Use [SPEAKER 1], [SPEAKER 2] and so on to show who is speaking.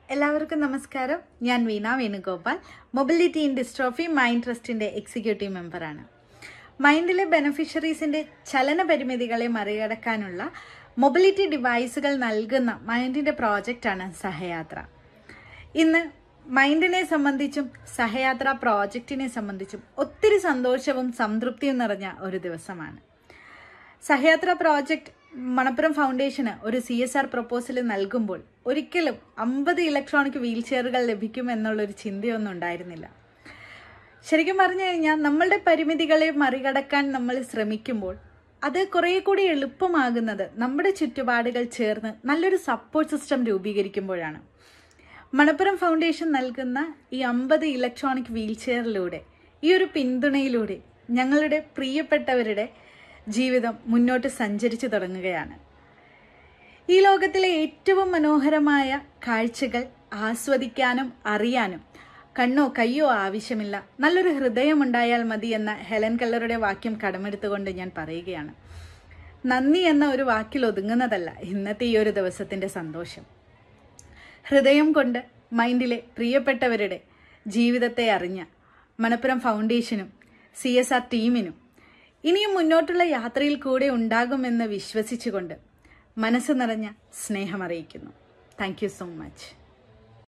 [SPEAKER 1] എല്ലാവർക്കും നമസ്കാരം ഞാൻ Veena Venugopal mobility in dystrophy mind ട്രസ്റ്റിൻ്റെ എക്സിക്യൂട്ടീവ് മെമ്പറാണ് മൈൻഡിലെ ബെനഫിഷ്യറീസിൻ്റെ ചലന പരിമിതികളെ മറികടക്കാനുള്ള മൊബിലിറ്റി ഡിവൈസുകൾ നൽകുന്ന മൈൻഡിൻ്റെ പ്രോജക്റ്റാണ് സഹയാത്ര ഇന്ന് മൈൻഡിനെ സംബന്ധിച്ചും സഹയാത്ര പ്രോജക്റ്റിനെ സംബന്ധിച്ചും ഒത്തിരി സന്തോഷവും സംതൃപ്തിയും നിറഞ്ഞ ഒരു ദിവസമാണ് സഹയാത്ര പ്രോജക്റ്റ് മണപ്പുറം ഫൗണ്ടേഷന് ഒരു സി എസ് ആർ പ്രപ്പോസൽ നൽകുമ്പോൾ ഒരിക്കലും അമ്പത് ഇലക്ട്രോണിക് വീൽ ചെയറുകൾ ലഭിക്കും എന്നുള്ളൊരു ചിന്തയൊന്നും ഉണ്ടായിരുന്നില്ല ശരിക്കും പറഞ്ഞു കഴിഞ്ഞാൽ നമ്മളുടെ പരിമിതികളെ മറികടക്കാൻ നമ്മൾ ശ്രമിക്കുമ്പോൾ അത് കുറേ കൂടി എളുപ്പമാകുന്നത് നമ്മുടെ ചുറ്റുപാടുകൾ ചേർന്ന് നല്ലൊരു സപ്പോർട്ട് സിസ്റ്റം രൂപീകരിക്കുമ്പോഴാണ് മണപ്പുറം ഫൗണ്ടേഷൻ നൽകുന്ന ഈ അമ്പത് ഇലക്ട്രോണിക് വീൽ ചെയറിലൂടെ ഈ ഒരു പിന്തുണയിലൂടെ ഞങ്ങളുടെ പ്രിയപ്പെട്ടവരുടെ ജീവിതം മുന്നോട്ട് സഞ്ചരിച്ചു തുടങ്ങുകയാണ് ഈ ലോകത്തിലെ ഏറ്റവും മനോഹരമായ കാഴ്ചകൾ ആസ്വദിക്കാനും അറിയാനും കണ്ണോ കയ്യോ ആവശ്യമില്ല നല്ലൊരു ഹൃദയമുണ്ടായാൽ മതി എന്ന ഹെലൻ കല്ലറുടെ വാക്യം കടമെടുത്തുകൊണ്ട് ഞാൻ പറയുകയാണ് നന്ദി എന്ന ഒരു വാക്കിൽ ഒതുങ്ങുന്നതല്ല ഇന്നത്തെ ഈ ഒരു ദിവസത്തിൻ്റെ സന്തോഷം ഹൃദയം കൊണ്ട് മൈൻഡിലെ പ്രിയപ്പെട്ടവരുടെ ജീവിതത്തെ അറിഞ്ഞ മണപ്പുറം ഫൗണ്ടേഷനും സി എസ് ആർ ടീമിനും ഇനിയും മുന്നോട്ടുള്ള യാത്രയിൽ കൂടെ ഉണ്ടാകുമെന്ന് വിശ്വസിച്ചുകൊണ്ട് മനസ്സ് നിറഞ്ഞ സ്നേഹം അറിയിക്കുന്നു താങ്ക് യു സോ മച്ച്